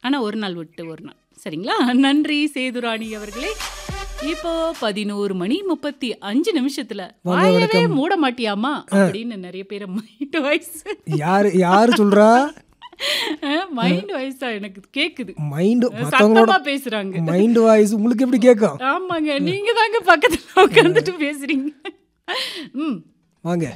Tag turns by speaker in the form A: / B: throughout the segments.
A: ஆனா ஒரு நாள் விட்டு ஒரு நாள் சரிங்களா நன்றி சேதுராணி அவர்களே இப்போ பதினோரு மணி முப்பத்தி அஞ்சு நிமிஷத்துல
B: வாங்க,
A: வாயவே
B: வணக்கம்.
A: மூட மாட்டியாமா அப்படின்னு நிறைய பேர் மைண்ட் வாய்ஸ்
B: யாரு யாரு சொல்றா
A: மைண்ட் வாய்ஸா எனக்கு கேக்குது
B: மைண்டு மத்தவங்களோட
A: சத்தமா பேசுறாங்க
B: மைண்ட் வாய்ஸ் உங்களுக்கு எப்படி கேட்கும்
A: ஆமாங்க நீங்க தாங்க பக்கத்துல உட்காந்துட்டு பேசுறீங்க ம்
B: வாங்க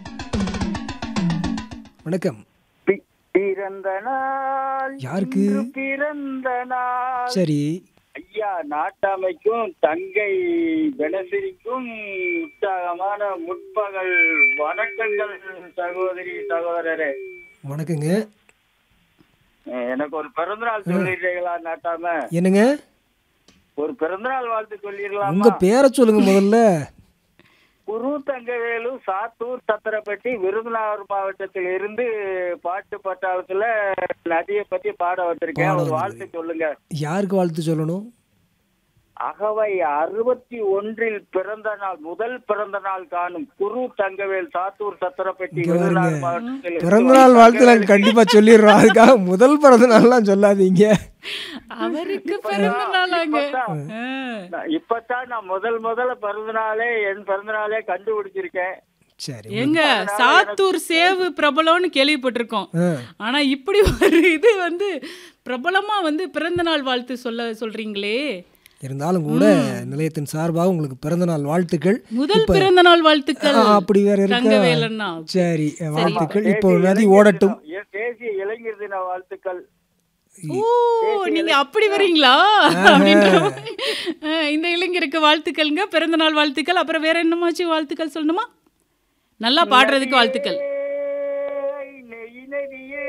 B: வணக்கம்
C: பி- பிறந்த நாள்
B: யாருக்கு?
C: இன்று பிறந்த நாள்
B: சரி
C: ஐயா நாட்டாமைக்கும் தங்கை கணசிரிக்கும் உற்சாகமான முற்பகல் வணக்கங்கள் சகோதரி சகோதரரே
B: வணக்கங்க
C: அஹ் எனக்கு ஒரு பிறந்தநாள் சொல்லிடுறீங்களா நாட்டாம
B: என்னங்க
C: ஒரு பிறந்தநாள் வாழ்த்து
B: உங்க
C: சொல்லிடலாமா
B: பேரை சொல்லுங்க முதல்ல
C: குரு தங்கவேலு சாத்தூர் சத்திரப்பட்டி விருதுநகர் மாவட்டத்தில் இருந்து பாட்டு பட்டாளத்துல நதியை பத்தி பாட வந்திருக்கேன்
B: பாட
C: ஒரு வாழ்த்து
B: வந்திருக்கீங்க.
C: சொல்லுங்க
B: யாருக்கு வாழ்த்து சொல்லணும்
C: அகவை அறுபத்தி ஒன்றில் பிறந்த நாள் முதல் பிறந்த நாள் காணும் குரு தங்கவேல் சாத்தூர் சத்திரப்பட்டி
B: இங்க
C: விருதுநகர்
B: பாருங்க.
C: மாவட்டத்தில் இருந்து
B: பிறந்தநாள் வாழ்த்து நாங்கள் கண்டிப்பா சொல்லிடுறோம் அதுக்காக முதல் பிறந்த நாள்லாம் சொல்லாதீங்க
A: அவருக்கு பிறந்த நாளாங்க
C: இப்பதான்
A: ஆ.
C: நான் இப்பதான் நான் முதல் முதல்ல பிறந்த நாளே என் பிறந்த நாளே கண்டுபிடிச்சிருக்கேன்
B: சரி
A: எங்க சாத்தூர் சேவு பிரபலம்னு கேள்விப்பட்டிருக்கோம்
B: ஆ,
A: ஆனா இப்படி ஒரு இது வந்து பிரபலமா வந்து பிறந்த நாள் வாழ்த்து சொல்ல சொல்றீங்களே
B: இருந்தாலும் கூட நிலையத்தின் சார்பாக உங்களுக்கு பிறந்த நாள் வாழ்த்துக்கள்
A: முதல் பிறந்த நாள் வாழ்த்துக்கள்
B: ஆ, அப்படி வேற இருக்கா
A: தங்கவேலன்னா
B: சரி வாழ்த்துக்கள் இப்போ
C: தேசிய
B: நதி
C: இளைஞர்
B: ஓடட்டும்
C: தினம், எ- தேசிய இளைஞர் தின வாழ்த்துக்கள்
A: ஓ நீங்க அப்படி வரீங்களா அப்படின்ற மாதிரி. ஆ, இந்த இளைஞருக்கு வாழ்த்துக்கள்ங்க பிறந்த நாள் வாழ்த்துக்கள் அப்புறம் வேற என்னமாச்சு வாழ்த்துக்கள் சொல்லணுமா நல்லா பாடுறதுக்கு வாழ்த்துக்கள்
C: ஏய், நெய் நதியே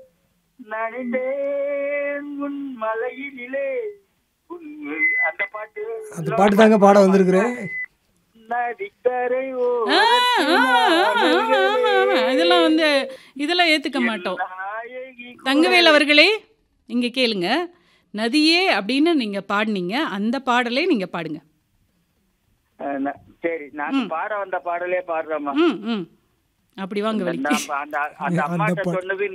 C: நனைந்தேன் உன் மலையினிலே உன் அந்த பாட்டு
B: அந்த பாட்டு தாங்க பாட வந்திருக்கிறேன்
C: நதிக்கரை
A: ஆ, ஆ, ஆ, ஆ, ஆ, ஆ. இதெல்லாம் வந்து இதெல்லாம் ஏத்துக்க மாட்டோம்
C: நாயகி
A: தங்கவேல் அவர்களே இங்க கேளுங்க நதியே அப்படின்னு நீங்க பாடுனீங்க அந்த பாடலே நீங்க பாடுங்க
C: அஹ், ந- சரி நான் பாட வந்த பாடலே பாடுறேம்மா
A: ம் ம் அப்படி வாங்க வழி
C: நான் அந்த அந்த
B: அந்த
C: அம்மாட்ட
B: பா-
C: சொன்னது